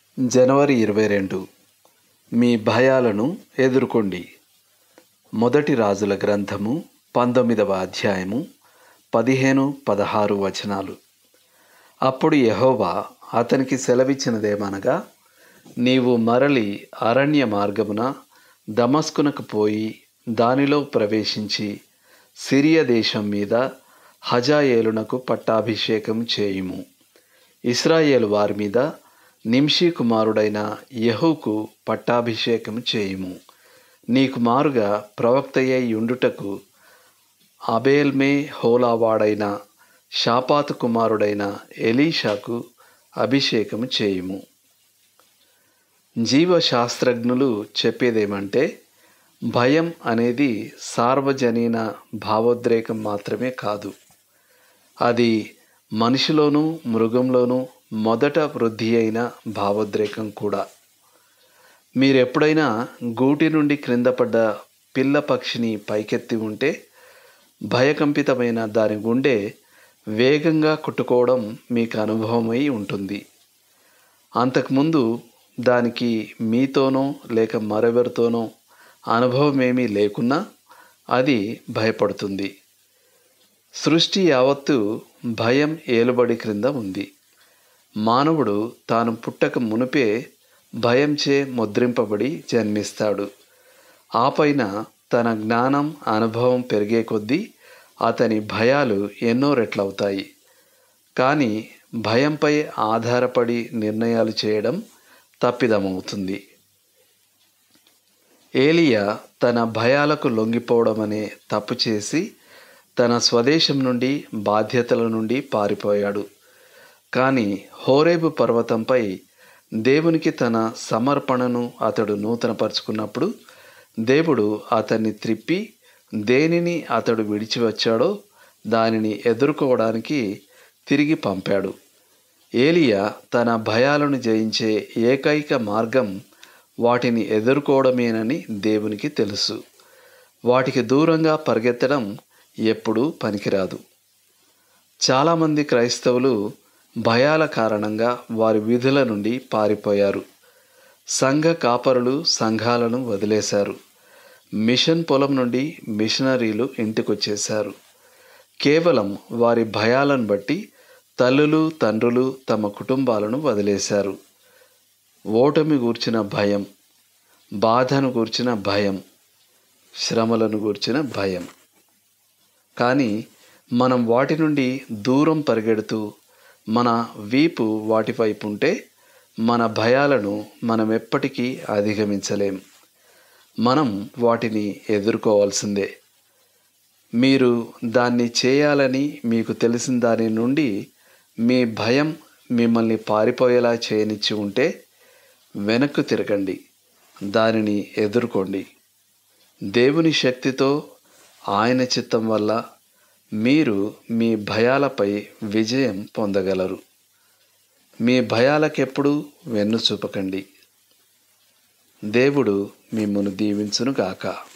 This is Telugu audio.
జనవరి ఇరవై రెండు మీ భయాలను ఎదుర్కోండి మొదటి రాజుల గ్రంథము పంతొమ్మిదవ అధ్యాయము పదిహేను పదహారు వచనాలు అప్పుడు యెహోవా అతనికి సెలవిచ్చినదేమనగా నీవు మరలి అరణ్య మార్గమున దమస్కునకు పోయి దానిలో ప్రవేశించి సిరియ దేశం మీద హజాయేలునకు పట్టాభిషేకం చేయుము ఇస్రాయేలు వారి మీద నింషి కుమారుడైన యహూకు పట్టాభిషేకం చేయుము నీకు మారుగా ప్రవక్తయ్యై ఉండుటకు అబేల్మే హోలావాడైన షాపాతు కుమారుడైన ఎలీషాకు అభిషేకము చేయుము జీవశాస్త్రజ్ఞులు చెప్పేదేమంటే భయం అనేది సార్వజనీన భావోద్రేకం మాత్రమే కాదు అది మనిషిలోనూ మృగంలోనూ మొదట వృద్ధి అయిన భావోద్రేకం కూడా మీరెప్పుడైనా గూటి నుండి క్రింద పడ్డ పిల్ల పక్షిని పైకెత్తి ఉంటే భయకంపితమైన దాని గుండె వేగంగా కుట్టుకోవడం మీకు అనుభవమై ఉంటుంది అంతకుముందు దానికి మీతోనో లేక మరెవరితోనో అనుభవమేమీ లేకున్నా అది భయపడుతుంది సృష్టి యావత్తు భయం ఏలుబడి క్రింద ఉంది మానవుడు తాను పుట్టక మునుపే భయంచే ముద్రింపబడి జన్మిస్తాడు ఆ పైన తన జ్ఞానం అనుభవం పెరిగే కొద్దీ అతని భయాలు ఎన్నో రెట్లవుతాయి కానీ భయంపై ఆధారపడి నిర్ణయాలు చేయడం తప్పిదమవుతుంది ఏలియా తన భయాలకు లొంగిపోవడం అనే తప్పు చేసి తన స్వదేశం నుండి బాధ్యతల నుండి పారిపోయాడు కానీ హోరేబు పర్వతంపై దేవునికి తన సమర్పణను అతడు నూతనపరుచుకున్నప్పుడు దేవుడు అతన్ని త్రిప్పి దేనిని అతడు విడిచి వచ్చాడో దానిని ఎదుర్కోవడానికి తిరిగి పంపాడు ఏలియా తన భయాలను జయించే ఏకైక మార్గం వాటిని ఎదుర్కోవడమేనని దేవునికి తెలుసు వాటికి దూరంగా పరిగెత్తడం ఎప్పుడూ పనికిరాదు చాలామంది క్రైస్తవులు భయాల కారణంగా వారి విధుల నుండి పారిపోయారు సంఘ కాపరులు సంఘాలను వదిలేశారు మిషన్ పొలం నుండి మిషనరీలు ఇంటికొచ్చేశారు కేవలం వారి భయాలను బట్టి తల్లులు తండ్రులు తమ కుటుంబాలను వదిలేశారు ఓటమి గూర్చిన భయం బాధను గూర్చిన భయం శ్రమలను గూర్చిన భయం కానీ మనం వాటి నుండి దూరం పరిగెడుతూ మన వీపు వాటి వైపు ఉంటే మన భయాలను మనం ఎప్పటికీ అధిగమించలేం మనం వాటిని ఎదుర్కోవాల్సిందే మీరు దాన్ని చేయాలని మీకు తెలిసిన దాని నుండి మీ భయం మిమ్మల్ని పారిపోయేలా చేయనిచ్చి ఉంటే వెనక్కు తిరగండి దానిని ఎదుర్కోండి దేవుని శక్తితో ఆయన చిత్తం వల్ల మీరు మీ భయాలపై విజయం పొందగలరు మీ భయాలకెప్పుడు వెన్ను చూపకండి దేవుడు మిమ్మను దీవించునుగాక